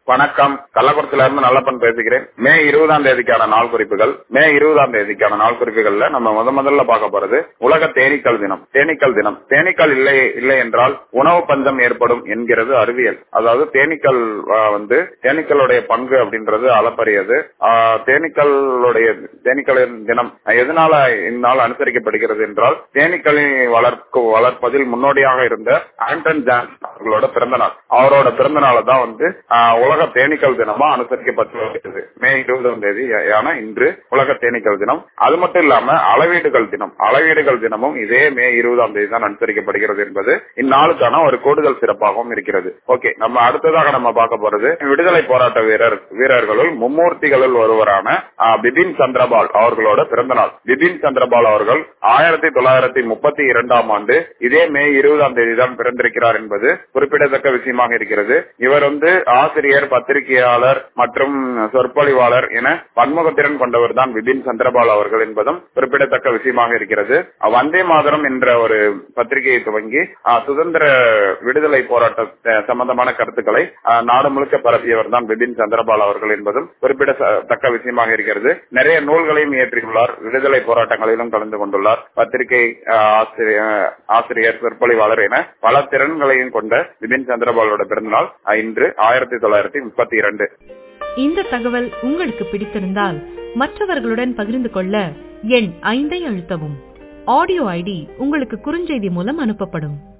வணக்கம் கள்ளக்குறிச்சியில இருந்து நல்லப்பன் பேசுகிறேன் மே இருபதாம் தேதிக்கான நாள் குறிப்புகள் மே இருபதாம் தேதிக்கான நாள் குறிப்புகள்ல நம்ம முத முதல்ல பார்க்க போறது உலக தேனீக்கள் தினம் தேனீக்கள் தினம் தேனீக்கள் இல்லை இல்லை என்றால் உணவு பஞ்சம் ஏற்படும் என்கிறது அறிவியல் அதாவது தேனீக்கள் ஆஹ், வந்து தேனீக்களுடைய பங்கு அப்படின்றது அளப்பரியது ஆஹ், தேனீக்களுடைய தேனீக்களின் தினம் எதனால இந்நாள் அனுசரிக்கப்படுகிறது என்றால் தேனீக்களை வளர்க்கு வளர்ப்பதில் முன்னோடியாக இருந்த ஆண்டன் ஜான் அவர்களோட பிறந்த நாள் அவரோட பிறந்த நாளை தான் வந்து ஆஹ், உலக தேனீக்கள் தினமா அனுசரிக்கப்பட்டு வருகிறது மே இருபதாம் தேதி ஆன இன்று உலக தேனீக்கள் தினம் அது மட்டும் இல்லாம அளவீடுகள் தினம் அளவீடுகள் தினமும் இதே மே இருபதாம் தேதி தான் அனுசரிக்கப்படுகிறது என்பது இந்நாளுக்கான ஒரு கூடுதல் சிறப்பாகவும் இருக்கிறது ஓகே நம்ம அடுத்ததாக நம்ம பார்க்க போறது விடுதலை போராட்ட வீரர் வீரர்களுள் மும்மூர்த்திகளில் ஒருவரான ஆஹ், பிபின் சந்திரபால் அவர்களோட பிறந்த நாள் பிபின் சந்திரபால் அவர்கள் ஆயிரத்தி தொள்ளாயிரத்தி முப்பத்தி இரண்டாம் ஆண்டு இதே மே இருபதாம் தேதி தான் பிறந்திருக்கிறார் என்பது குறிப்பிடத்தக்க விஷயமாக இருக்கிறது இவர் வந்து ஆசிரியர் பத்திரிகையாளர் மற்றும் சொற்பொழிவாளர் என பன்முகத்திறன் கொண்டவர் தான் பிபின் சந்திரபால் அவர்கள் என்பதும் குறிப்பிடத்தக்க விஷயமாக இருக்கிறது வந்தே மாதரம் என்ற ஒரு பத்திரிகையை துவங்கி ஆஹ், சுதந்திர விடுதலை போராட்ட அஹ், சம்பந்தமான கருத்துக்களை ஆஹ், நாடு முழுக்க பரப்பியவர் தான் பிபின் சந்திரபால் அவர்கள் என்பதும் குறிப்பிடத்தக்க விஷயமாக இருக்கிறது நிறைய நூல்களையும் இயற்றியுள்ளார் விடுதலை போராட்டங்களிலும் கலந்து கொண்டுள்ளார் பத்திரிகை ஆஹ், ஆசிரியர் ஆசிரியர் சொற்பொழிவாளர் என பல திறன்களையும் கொண்ட பிபின் சந்திரபாலோட பிறந்தநாள் ஆஹ், இன்று ஆயிரத்தி தொள்ளாயிரத்தி முப்பத்தி இரண்டு இந்த தகவல் உங்களுக்கு பிடித்திருந்தால் மற்றவர்களுடன் பகிர்ந்து கொள்ள எண் ஐந்தை அழுத்தவும் ஆடியோ ஐடி உங்களுக்கு குறுஞ்செய்தி மூலம் அனுப்பப்படும்